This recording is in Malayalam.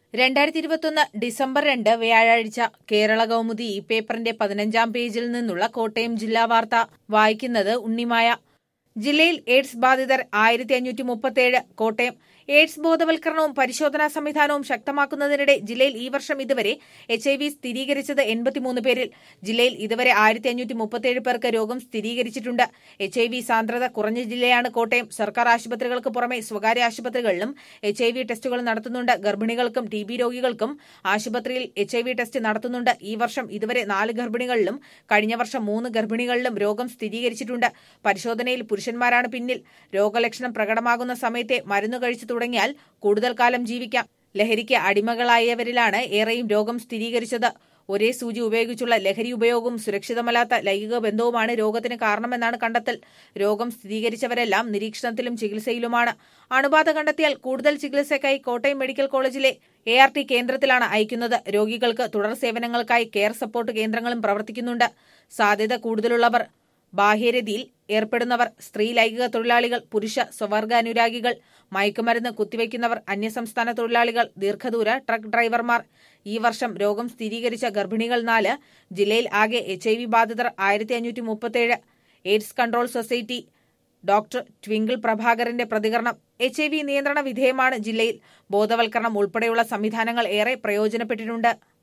രണ്ടായിരത്തി ഇരുപത്തൊന്ന് ഡിസംബർ രണ്ട് വ്യാഴാഴ്ച കേരള കൗമുദി ഈ പേപ്പറിന്റെ പതിനഞ്ചാം പേജിൽ നിന്നുള്ള കോട്ടയം ജില്ലാ വാർത്ത വായിക്കുന്നത് ഉണ്ണിമായ ജില്ലയിൽ എയ്ഡ്സ് ബാധിതർ ആയിരത്തി അഞ്ഞൂറ്റി മുപ്പത്തേഴ് കോട്ടയം എയ്ഡ്സ് ബോധവൽക്കരണവും പരിശോധനാ സംവിധാനവും ശക്തമാക്കുന്നതിനിടെ ജില്ലയിൽ ഈ വർഷം ഇതുവരെ എച്ച് ഐ വി സ്ഥിരീകരിച്ചത് എൺപത്തിമൂന്ന് പേരിൽ ജില്ലയിൽ ഇതുവരെ ആയിരത്തി അഞ്ഞൂറ്റി മുപ്പത്തേഴ് പേർക്ക് രോഗം സ്ഥിരീകരിച്ചിട്ടുണ്ട് എച്ച് ഐ വി സാന്ദ്രത കുറഞ്ഞ ജില്ലയാണ് കോട്ടയം സർക്കാർ ആശുപത്രികൾക്ക് പുറമെ സ്വകാര്യ ആശുപത്രികളിലും എച്ച് ഐ വി ടെസ്റ്റുകൾ നടത്തുന്നുണ്ട് ഗർഭിണികൾക്കും ടി ബി രോഗികൾക്കും ആശുപത്രിയിൽ എച്ച് ഐ വി ടെസ്റ്റ് നടത്തുന്നുണ്ട് ഈ വർഷം ഇതുവരെ നാല് ഗർഭിണികളിലും കഴിഞ്ഞ വർഷം മൂന്ന് ഗർഭിണികളിലും രോഗം സ്ഥിരീകരിച്ചിട്ടുണ്ട് പരിശോധനയിൽ പുരുഷന്മാരാണ് പിന്നിൽ രോഗലക്ഷണം പ്രകടമാകുന്ന സമയത്തെ മരുന്ന് കഴിച്ചു തുടങ്ങിയാൽ കൂടുതൽ കാലം ജീവിക്കാം ലഹരിക്ക് അടിമകളായവരിലാണ് ഏറെയും രോഗം സ്ഥിരീകരിച്ചത് ഒരേ സൂചി ഉപയോഗിച്ചുള്ള ലഹരി ഉപയോഗവും സുരക്ഷിതമല്ലാത്ത ലൈംഗിക ബന്ധവുമാണ് രോഗത്തിന് കാരണമെന്നാണ് കണ്ടെത്തൽ രോഗം സ്ഥിരീകരിച്ചവരെല്ലാം നിരീക്ഷണത്തിലും ചികിത്സയിലുമാണ് അണുബാധ കണ്ടെത്തിയാൽ കൂടുതൽ ചികിത്സയ്ക്കായി കോട്ടയം മെഡിക്കൽ കോളേജിലെ എ ആർ ടി കേന്ദ്രത്തിലാണ് അയക്കുന്നത് രോഗികൾക്ക് തുടർ സേവനങ്ങൾക്കായി കെയർ സപ്പോർട്ട് കേന്ദ്രങ്ങളും പ്രവർത്തിക്കുന്നുണ്ട് സാധ്യത കൂടുതലുള്ളവർ ബാഹ്യരതിയിൽ ഏർപ്പെടുന്നവർ സ്ത്രീ ലൈംഗിക തൊഴിലാളികൾ പുരുഷ സ്വവർഗാനുരാഗികൾ മയക്കുമരുന്ന് കുത്തിവയ്ക്കുന്നവർ അന്യസംസ്ഥാന തൊഴിലാളികൾ ദീർഘദൂര ട്രക്ക് ഡ്രൈവർമാർ ഈ വർഷം രോഗം സ്ഥിരീകരിച്ച ഗർഭിണികൾ നാല് ജില്ലയിൽ ആകെ എച്ച് ഐ വി ബാധിതർ ആയിരത്തി അഞ്ഞൂറ്റി മുപ്പത്തേഴ് AIDS control society doctor Twinkle പ്രഭാകരന്റെ പ്രതികരണം എച്ച് ഐ വി നിയന്ത്രണ വിധേയമാണ് ജില്ലയിൽ ബോധവൽക്കരണം ഉൾപ്പെടെയുള്ള സംവിധാനങ്ങൾ ഏറെ പ്രയോജനപ്പെട്ടിട്ടുണ്ട്